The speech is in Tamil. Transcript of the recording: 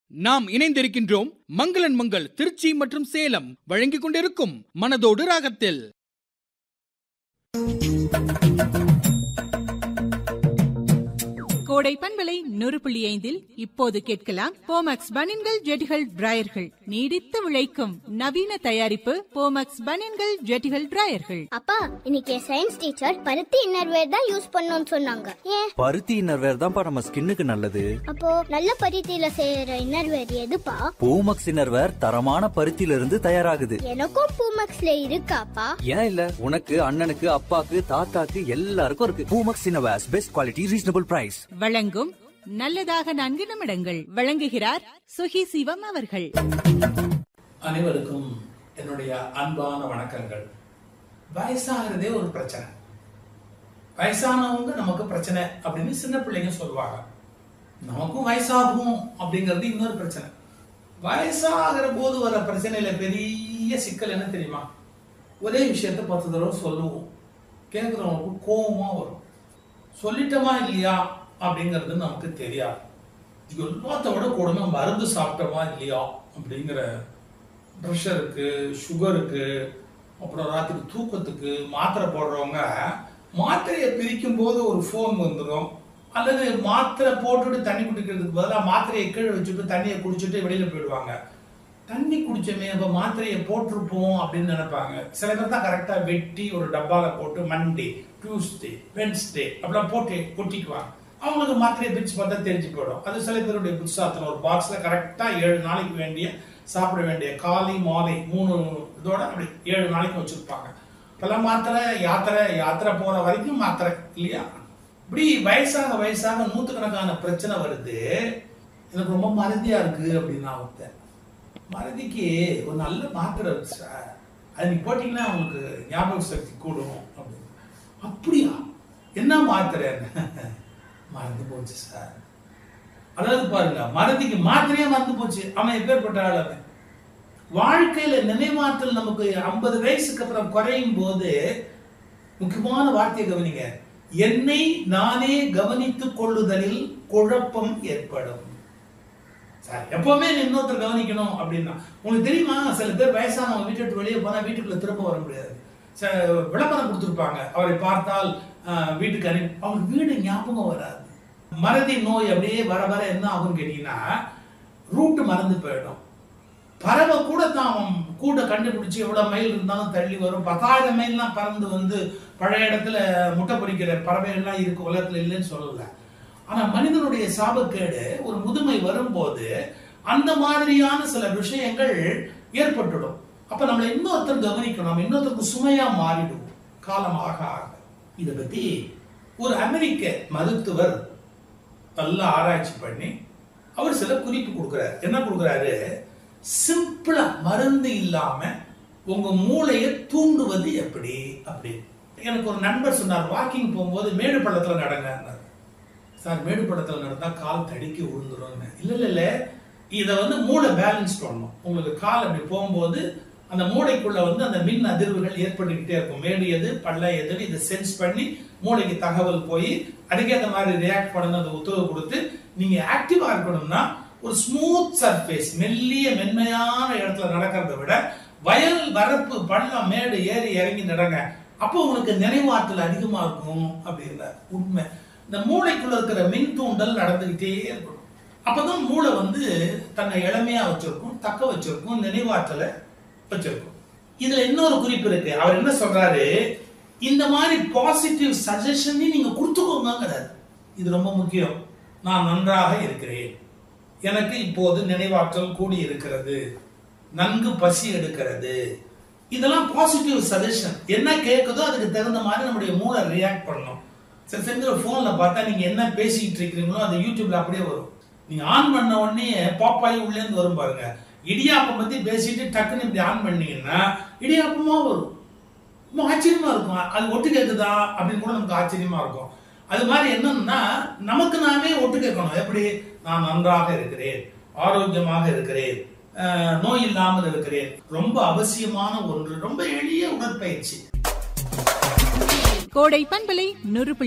நாம் இணைந்திருக்கின்றோம் மங்களன் மங்கள் திருச்சி மற்றும் சேலம் வழங்கிக் கொண்டிருக்கும் மனதோடு ராகத்தில் கோடை பண்பலை நூறு புள்ளி ஐந்தில் இப்போது கேட்கலாம் போமக்ஸ் பனின்கள் ஜெட்டிகள் டிராயர்கள் நீடித்து விளைக்கும் நவீன தயாரிப்பு போமக்ஸ் பனின்கள் ஜெட்டிகள் டிராயர்கள் அப்பா இன்னைக்கு சயின்ஸ் டீச்சர் பருத்தி இன்னர்வேர் தான் யூஸ் பண்ணணும்னு சொன்னாங்க ஏன் பருத்தி இன்னர்வேர் தான்ப்பா நம்ம ஸ்கின்னுக்கு நல்லது அப்போ நல்ல பருத்தியில செய்யற இன்னர்வேர் எதுப்பா பூமக்ஸ் இன்னர்வேர் தரமான பருத்தியில இருந்து தயாராகுது எனக்கும் பூமக்ஸ்ல இருக்காப்பா ஏன் இல்ல உனக்கு அண்ணனுக்கு அப்பாக்கு தாத்தாக்கு எல்லாருக்கும் இருக்கு Poomex innerwears best quality reasonable price வழங்கும் நல்லதாக நான்கு நிமிடங்கள் வழங்குகிறார் சுகி சிவம் அவர்கள் அனைவருக்கும் என்னுடைய அன்பான வணக்கங்கள் வயசாகிறதே ஒரு பிரச்சனை வயசானவங்க நமக்கு பிரச்சனை அப்படின்னு சின்ன பிள்ளைங்க சொல்லுவாங்க நமக்கும் வயசாகும் அப்படிங்கிறது இன்னொரு பிரச்சனை வயசாகிற போது வர பிரச்சனையில பெரிய சிக்கல் என்ன தெரியுமா ஒரே விஷயத்த பத்து தடவை சொல்லுவோம் கேட்குறவங்களுக்கு கோபமா வரும் சொல்லிட்டோமா இல்லையா அப்படிங்கிறது நமக்கு தெரியாது இது எல்லாத்த விட கொடுமை மருந்து சாப்பிட்டோமா இல்லையா அப்படிங்கிற ப்ரெஷருக்கு சுகருக்கு அப்புறம் ராத்திரி தூக்கத்துக்கு மாத்திரை போடுறவங்க மாத்திரையை பிரிக்கும் போது ஒரு ஃபோன் வந்துடும் அல்லது மாத்திரை போட்டுட்டு தண்ணி குடிக்கிறதுக்கு பதிலாக மாத்திரையை கீழே வச்சுட்டு தண்ணியை குடிச்சிட்டு வெளியில போயிடுவாங்க தண்ணி குடிச்சோமே அப்போ மாத்திரையை போட்டிருப்போம் அப்படின்னு நினைப்பாங்க சில பேர் தான் கரெக்டாக வெட்டி ஒரு டப்பால போட்டு மண்டே டியூஸ்டே வென்ஸ்டே அப்படிலாம் போட்டு கொட்டிக்குவாங்க அவங்களுக்கு மாத்திரையை பிரிச்சு பார்த்தா தெரிஞ்சு போயிடும் அது சில பேருடைய புத்தாத்திரம் ஒரு பாக்ஸ்ல கரெக்டா ஏழு நாளைக்கு வேண்டிய சாப்பிட வேண்டிய காலை மாலை மூணு இதோட அப்படி ஏழு நாளைக்கு வச்சிருப்பாங்க இப்பெல்லாம் மாத்திரை யாத்திரை யாத்திரை போற வரைக்கும் மாத்திரை இல்லையா இப்படி வயசாக வயசாக நூத்துக்கணக்கான பிரச்சனை வருது எனக்கு ரொம்ப மறதியா இருக்கு அப்படின்னு நான் ஒருத்தன் மறதிக்கு ஒரு நல்ல மாத்திரை இருக்கு சார் அது நீ போட்டீங்கன்னா உங்களுக்கு ஞாபக சக்தி கூடும் அப்படின்னு அப்படியா என்ன மாத்திரை மறந்து போச்சு சார் அதாவது பாருங்க மறதிக்கு மாத்திரையே மறந்து போச்சு அவன் எப்பேற்பட்ட ஆள் அவன் வாழ்க்கையில நினைவாற்றல் நமக்கு ஐம்பது வயசுக்கு அப்புறம் குறையும் போது முக்கியமான வார்த்தையை கவனிங்க என்னை நானே கவனித்துக் கொள்ளுதலில் குழப்பம் ஏற்படும் சார் எப்பவுமே நீ இன்னொருத்தர் கவனிக்கணும் அப்படின்னா உங்களுக்கு தெரியுமா சில பேர் வயசானவங்க வீட்டை விட்டு வெளியே போனா வீட்டுக்குள்ள திரும்ப வர முடியாது ச- விளம்பரம் கொடுத்துருப்பாங்க அவரை பார்த்தால் ஆஹ், வீட்டுக்கு அனுப்பி அவங்களுக்கு வீடு ஞாபகம் வராது மறதி நோய் அப்படியே வர வர என்ன ஆகும்னு கேட்டீங்கன்னா ரூட் மறந்து போயிடும் பறவை கூட தான் அவன் கூட கண்டுபிடிச்சு எவ்வளவு மைல் இருந்தாலும் தள்ளி வரும் பத்தாயிரம் மைல்லாம் பறந்து வந்து பழைய இடத்துல முட்டை பொறிக்கிற பறவைகள்லாம் இருக்கு உலகத்துல இல்லைன்னு சொல்லல ஆனா மனிதனுடைய சாபக்கேடு ஒரு முதுமை வரும்போது அந்த மாதிரியான சில விஷயங்கள் ஏற்பட்டுடும் அப்ப நம்மளை இன்னொருத்தர் கவனிக்கணும் நம்ம இன்னொருத்தருக்கு சுமையா மாறிடுவோம் காலமாக ஆக இதை பத்தி ஒரு அமெரிக்க மருத்துவர் நல்லா ஆராய்ச்சி பண்ணி அவர் சில குறிப்பு கொடுக்குறாரு என்ன கொடுக்குறாரு சிம்பிளா மருந்து இல்லாம உங்க மூளையை தூண்டுவது எப்படி அப்படி எனக்கு ஒரு நண்பர் சொன்னார் வாக்கிங் போகும்போது மேடு பள்ளத்துல நடங்க சார் மேடு பள்ளத்துல நடந்தா கால் தடிக்கி விழுந்துரும் இல்ல இல்ல இல்ல இதை வந்து மூளை பேலன்ஸ் பண்ணணும் உங்களுக்கு கால் அப்படி போகும்போது அந்த மூளைக்குள்ள வந்து அந்த மின் அதிர்வுகள் ஏற்பட்டுக்கிட்டே இருக்கும் மேடு எது பள்ள எது இதை சென்ஸ் பண்ணி மூளைக்கு தகவல் போய் அதுக்கேற்ற மாதிரி ரியாக்ட் பண்ணணும் அந்த உத்தரவு கொடுத்து நீங்க ஆக்டிவா இருக்கணும்னா ஒரு ஸ்மூத் சர்ஃபேஸ் மெல்லிய மென்மையான இடத்துல நடக்கிறத விட வயல் வரப்பு பள்ளம் மேடு ஏறி இறங்கி நடங்க அப்போ உங்களுக்கு நினைவாற்றல் அதிகமா இருக்கும் அப்படிங்கிற உண்மை இந்த மூளைக்குள்ள இருக்கிற மின் தூண்டல் நடந்துகிட்டே இருக்கணும் அப்பதான் மூளை வந்து தன்னை இளமையா வச்சிருக்கும் தக்க வச்சிருக்கும் நினைவாற்றலை வச்சிருக்கும் இதுல இன்னொரு குறிப்பு இருக்கு அவர் என்ன சொல்றாரு இந்த மாதிரி பாசிட்டிவ் சஜஷன் நீங்க கொடுத்துக்கோங்கிறாரு இது ரொம்ப முக்கியம் நான் நன்றாக இருக்கிறேன் எனக்கு இப்போது நினைவாற்றல் கூடி இருக்கிறது நன்கு பசி எடுக்கிறது இதெல்லாம் பாசிட்டிவ் சஜஷன் என்ன கேட்குதோ அதுக்கு தகுந்த மாதிரி நம்முடைய மூளை ரியாக்ட் பண்ணணும் சில சமயம் போன்ல பார்த்தா நீங்க என்ன பேசிக்கிட்டு இருக்கிறீங்களோ அது யூடியூப்ல அப்படியே வரும் நீங்க ஆன் பண்ண உடனே பாப்பாய் உள்ளே இருந்து வரும் பாருங்க இடியாப்பம் பத்தி பேசிட்டு டக்குன்னு இப்படி ஆன் பண்ணீங்கன்னா இடியாப்பமா வரும் ரொம்ப ஆச்சரியமா இருக்கும் அது ஒட்டு கேக்குதா அப்படின்னு கூட நமக்கு ஆச்சரியமா இருக்கும் அது மாதிரி என்னன்னா நமக்கு நாமே ஒட்டு கேட்கணும் எப்படி நான் நன்றாக இருக்கிறேன் ஆரோக்கியமாக இருக்கிறேன் அஹ், நோய் இல்லாமல் இருக்கிறேன் ரொம்ப அவசியமான ஒன்று ரொம்ப எளிய உடற்பயிற்சி கோடை பண்பலை நூறு புள்ளி